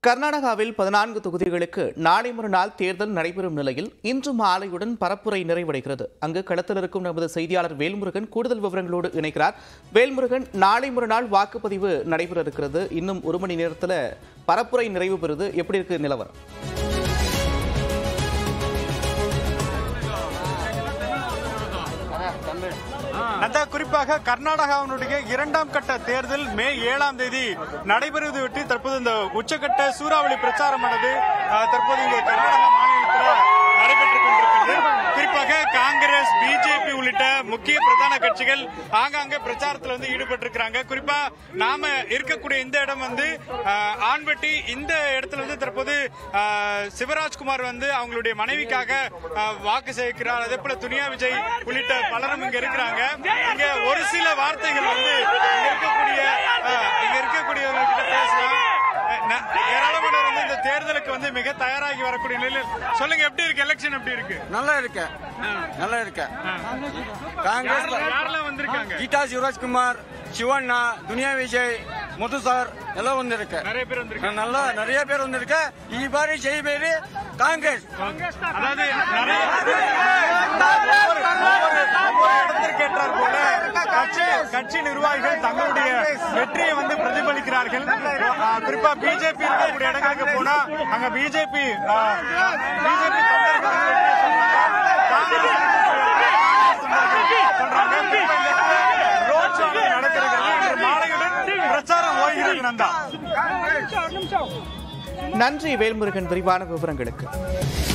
கர்நாடகாவில் பதினான்கு தொகுதிகளுக்கு நாளை மறுநாள் தேர்தல் நடைபெறும் நிலையில் இன்று மாலையுடன் பரப்புரை நிறைவடைகிறது அங்கு களத்தில் இருக்கும் நமது செய்தியாளர் வேல்முருகன் கூடுதல் விவரங்களோடு இணைக்கிறார் வேல்முருகன் நாளை மறுநாள் வாக்குப்பதிவு நடைபெற இருக்கிறது இன்னும் ஒரு மணி நேரத்தில் பரப்புரை நிறைவு பெறுது எப்படி இருக்கு நிலவரம் நந்தா குறிப்பாக கர்நாடகாவினுடைய இரண்டாம் கட்ட தேர்தல் மே ஏழாம் தேதி நடைபெறுவதை ஒட்டி தற்போது இந்த உச்சக்கட்ட சூறாவளி பிரச்சாரமானது அஹ், தற்போது இங்கே கர்நாடகா மாநிலத்தில் நடைபெற்றுக் கொண்டிருக்கிறது குறிப்பாக காங்கிரஸ் பிஜேபி உள்ளிட்ட முக்கிய பிரதான கட்சிகள் ஆங்காங்கே பிரச்சாரத்தில் வந்து ஈடுபட்டிருக்கிறாங்க குறிப்பா நாம இருக்கக்கூடிய இந்த இடம் வந்து அஹ், ஆண்பட்டி இந்த இடத்துல வந்து தற்போது அஹ், சிவராஜ்குமார் வந்து அவங்களுடைய மனைவிக்காக அஹ், வாக்கு சேகரிக்கிறார் அதே போல துனியா விஜய் உள்ளிட்ட பலரும் இங்க இருக்கிறாங்க இங்க ஒரு சில வார்த்தைகள் வந்து இங்க இருக்கக்கூடிய அஹ், இங்க இருக்கக்கூடியவங்க கிட்ட பேசலாம் அஹ், ந- ஏராளமானவர் வந்து இந்த தேர்தலுக்கு வந்து மிக தயாராகி வரக்கூடிய நிலையில் சொல்லுங்க எப்படி இருக்கு எலெக்ஷன் எப்படி இருக்கு நல்லா இருக்கு நல்லா இருக்கு காங்கிரஸ் யாரெல்லாம் யாரெல்லாம் வந்திருக்காங்க கீதா சிவராஜ்குமார் சிவண்ணா துனியா விஜய் முத்து சார் எல்லாம் வந்திருக்கு நிறைய பேர் வந்திருக்காங்க நல்லா நிறைய பேர் வந்திருக்கு ಈ ಬಾರಿ ಜೈ ಬೇರೆ ಕಾಂಗ್ರೆಸ್ அதாவது நிறைய ஒவ்வொரு- ஒவ்வொரு இடத்திற்கு ஏற்றார் போல கட்சி கட்சி நிர்வாகிகள் தங்களுடைய வெற்றியை வந்து பிரதிபலிக்கிறார்கள் ஆஹ் குறிப்பா பிஜேபி இருக்கக்கூடிய இடங்களுக்கு போனா அங்க பிஜேபி பிஜேபி தொண்டர்கள் வந்து வெற்றியை சொல்றாங்க. காங்கிரஸ் சொல்றாங்க. குறிப்பா இந்த இடத்துல ரோட் ஷோ நடக்கிறது இன்று மாலையுடன் பிரச்சாரம் ஓய்கிறது நந்தா நன்றி வேல்முருகன் விரிவான விவரங்களுக்கு